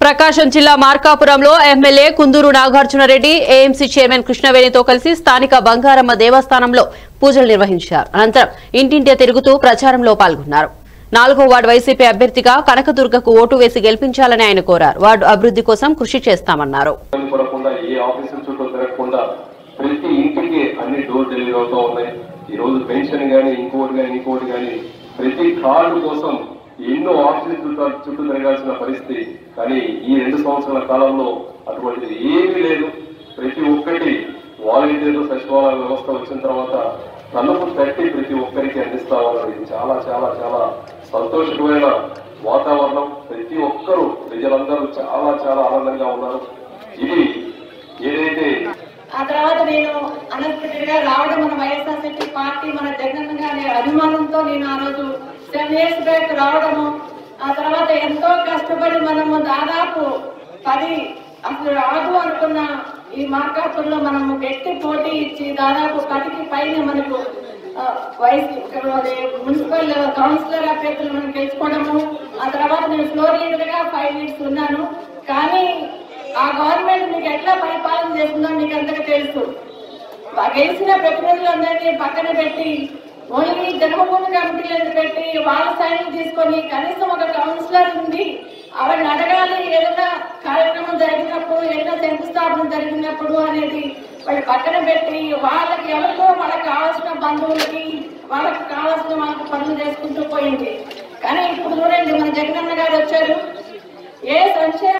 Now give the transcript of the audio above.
ప్రకాశం జిల్లా మార్కాపురంలో MLA Kunduru Nagarjuna Reddy AMC chairman కృష్ణవేణితో కలిసి స్థానిక బంగారమ్మ దేవస్థానంలో పూజలు నిర్వహించారు అనంతరం ఇంటింటి తిరుగుతూ ప్రచారంలో పాల్గొన్నారు నాలుగో వార్డు వైసీపీ అభ్యర్థిగా కనకదుర్గకు ఓటు వేసి గెలిపించాలని ఆయన కోరారు వార్డు అభివృద్ధి కోసం కృషి చేస్తామన్నారు ఇబ్బంది పడకుండా ఏ ఆఫీసుల చుట్టూ తిరగకుండా ప్రతి ఇంటికి అన్ని డోర్ డెలివరీ అవుతా ఉన్నాయి ఈ రోజు పెన్షన్ గానీ ఇంకోటి గానీ ఇంకోటి గానీ ప్రతి కార్డు కోసం ఎన్నో ఆఫీసుల చుట్టూ చుట్టూ తిరగాల్సిన పరిస్థితి కానీ ఈ రెండు సంవత్సరాల కాలంలో అటువంటిది ఏమీ లేదు ప్రతి ఒక్కటి వాలంటీర్లు సచివాలయ వ్యవస్థ వచ్చిన తర్వాత తలుపు తట్టి ప్రతి ఒక్కరికి అందిస్తా ఉన్నారు ఇది చాలా చాలా చాలా సంతోషకరమైన వాతావరణం ప్రతి ఒక్కరూ ప్రజలందరూ చాలా చాలా ఆనందంగా ఉన్నారు ఇది ఏదైతే ఆ తర్వాత నేను అన్ఎక్స్పెక్టెడ్ గా రావడం మన వైఎస్ఆర్సీపీ పార్టీ మన జగన్ గారి అభిమానంతో నేను ఆ రోజు సెవెన్ ఇయర్స్ బ్యాక్ రావడము ఆ తర్వాత ఎంతో కష్టపడి మనము దాదాపు పది అసలు రాదు అనుకున్న ఈ మార్కాపురంలో మనము గట్టి పోటీ ఇచ్చి దాదాపు పదికి పైన మనకు ఆ, వైస్ అదే మున్సిపల్ కౌన్సిలర్ అభ్యర్థులు మనం గెలుచుకోవడము ఆ తర్వాత నేను ఫ్లోర్ లీడర్ గా ఫైవ్ ఇయర్స్ ఉన్నాను కానీ ఆ గవర్నమెంట్ మీకు ఎట్లా పరిపాలన చేస్తుందో మీకు అంతగా తెలుసు వా- గెలిచిన ప్రతినిధులందరినీ పక్కన పెట్టి ఓన్లీ జన్మభూమి కమిటీలను పెట్టి వాళ్ళ సైన్లు తీసుకొని కనీసం ఒక కౌన్సిలర్ ఉంది ఆవిడని అడగాలి ఏదైనా కార్యక్రమం జరిగినప్పుడు ఏదైనా శంకుస్థాపన జరిగినప్పుడు అనేది వాళ్ళు పక్కన పెట్టి వాళ్ళకి ఎవరికో వాళ్ళకి కావాల్సిన బంధువులకి వాళ్ళకి కావాల్సిన వాళ్ళకి పనులు చేసుకుంటూ పోయింది కానీ ఇప్పుడు చూడండి మన జగనన్న గారు వచ్చారు ఏ సంక్షేమ